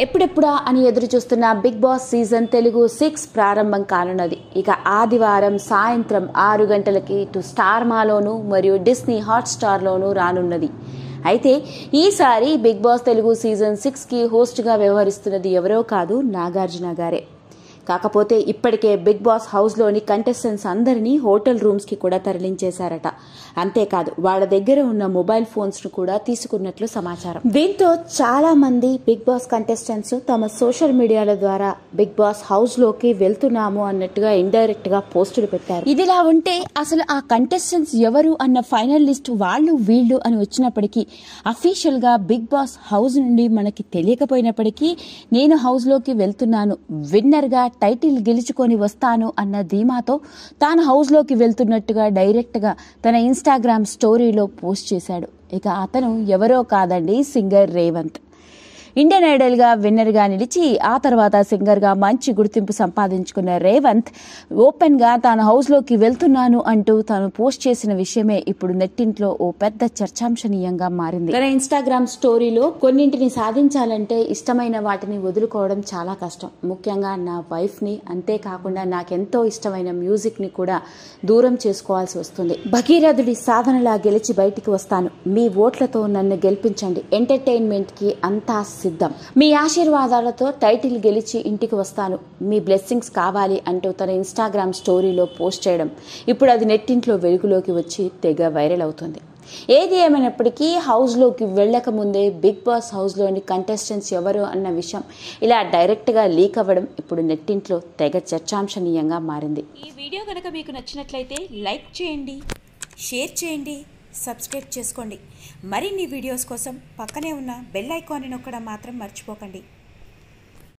ఎప్పుడెప్పుడా అని ఎదురు చూస్తున్న Big Boss season Telugu six ప్రారంభం కానున్నది ఇక ఆదివారం సాయంత్రం ఆరు గంటలకి ఇటు స్టార్ మాలోను మరియు డిస్నీ హాట్ స్టార్లోనూ రానున్నది అయితే ఈసారి బిగ్ బాస్ తెలుగు సీజన్ సిక్స్కి హోస్ట్గా వ్యవహరిస్తున్నది ఎవరో కాదు నాగార్జున గారే కాకపోతే ఇప్పటికే బిగ్ బాస్ హౌస్లోని కంటెస్టెంట్స్ అందరినీ హోటల్ రూమ్స్కి కూడా తరలించేశారట అంతేకాదు వాళ్ళ దగ్గర ఉన్న మొబైల్ ఫోన్స్ను కూడా తీసుకున్నట్లు సమాచారం దీంతో చాలా మంది బిగ్ బాస్ కంటెస్టెంట్స్ తమ సోషల్ మీడియాల ద్వారా బిగ్ బాస్ హౌస్లోకి వెళ్తున్నాము అన్నట్టుగా ఇండైరెక్ట్ గా పోస్టులు పెట్టారు ఇదిలా ఉంటే అసలు ఆ కంటెస్టెంట్స్ ఎవరు అన్న ఫైనల్ లిస్ట్ వాళ్ళు వీళ్ళు అని వచ్చినప్పటికీ అఫీషియల్ గా బిగ్ బాస్ హౌస్ నుండి మనకి తెలియకపోయినప్పటికీ నేను హౌస్ లోకి వెళ్తున్నాను విన్నర్ గా టైటిల్ గెలుచుకొని వస్తాను అన్న ధీమాతో తాను హౌస్ లోకి వెళ్తున్నట్టుగా డైరెక్ట్ గా తన ఇన్స్టాగ్రామ్ స్టోరీలో పోస్ట్ చేశాడు ఇక అతను ఎవరో కాదండి సింగర్ రేవంత్ ఇండియన్ ఐడల్ గా విన్నర్ గా నిలిచి ఆ తర్వాత సింగర్ గా మంచి గుర్తింపు సంపాదించుకున్న రేవంత్ ఓపెన్ గా తాను హౌస్ లోకి వెళ్తున్నాను అంటూ తాను పోస్ట్ చేసిన విషయమే ఇప్పుడు నెట్టింట్లో ఓ పెద్ద చర్చాంశనీయంగా మారింది తన ఇన్స్టాగ్రామ్ స్టోరీలో కొన్నింటిని సాధించాలంటే ఇష్టమైన వాటిని వదులుకోవడం చాలా కష్టం ముఖ్యంగా నా వైఫ్ ని అంతేకాకుండా నాకెంతో ఇష్టమైన మ్యూజిక్ ని కూడా దూరం చేసుకోవాల్సి వస్తుంది భగీరథుడి సాధనలా గెలిచి బయటికి వస్తాను మీ ఓట్లతో నన్ను గెలిపించండి ఎంటర్టైన్మెంట్ కి అంతా సిద్ధం మీ ఆశీర్వాదాలతో టైటిల్ గెలిచి ఇంటికి వస్తాను మీ బ్లెస్సింగ్స్ కావాలి అంటూ తన ఇన్స్టాగ్రామ్ స్టోరీలో పోస్ట్ చేయడం ఇప్పుడు అది నెట్టింట్లో వెలుగులోకి వచ్చి తెగ వైరల్ అవుతుంది ఏది ఏమైనప్పటికీ హౌస్లోకి వెళ్ళక ముందే బిగ్ బాస్ హౌస్లోని కంటెస్టెంట్స్ ఎవరు అన్న విషయం ఇలా డైరెక్ట్గా లీక్ అవ్వడం ఇప్పుడు నెట్టింట్లో తెగ చర్చాంశనీయంగా మారింది ఈ వీడియో కనుక మీకు నచ్చినట్లయితే లైక్ చేయండి షేర్ చేయండి సబ్స్క్రైబ్ చేసుకోండి మరిన్ని వీడియోస్ కోసం పక్కనే ఉన్న బెల్ ఐకాన్ని నొక్కడం మాత్రం మర్చిపోకండి